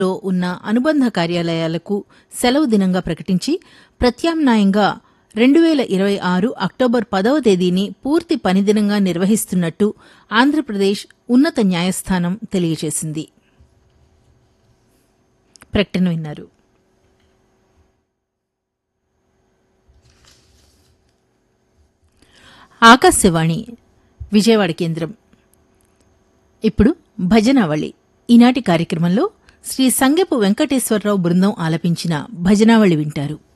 లో ఉన్న అనుబంధ కార్యాలయాలకు సెలవు దినంగా ప్రకటించి ప్రత్యామ్నాయంగా రెండు వేల ఇరవై ఆరు అక్టోబర్ పదవ తేదీని పూర్తి పనిదినంగా నిర్వహిస్తున్నట్టు ఆంధ్రప్రదేశ్ ఉన్నత న్యాయస్థానం తెలియజేసింది ప్రకటన విన్నారు ఆకాశవాణి విజయవాడ కేంద్రం ఇప్పుడు భజనావళి ఈనాటి కార్యక్రమంలో శ్రీ సంగెపు వెంకటేశ్వరరావు బృందం ఆలపించిన భజనావళి వింటారు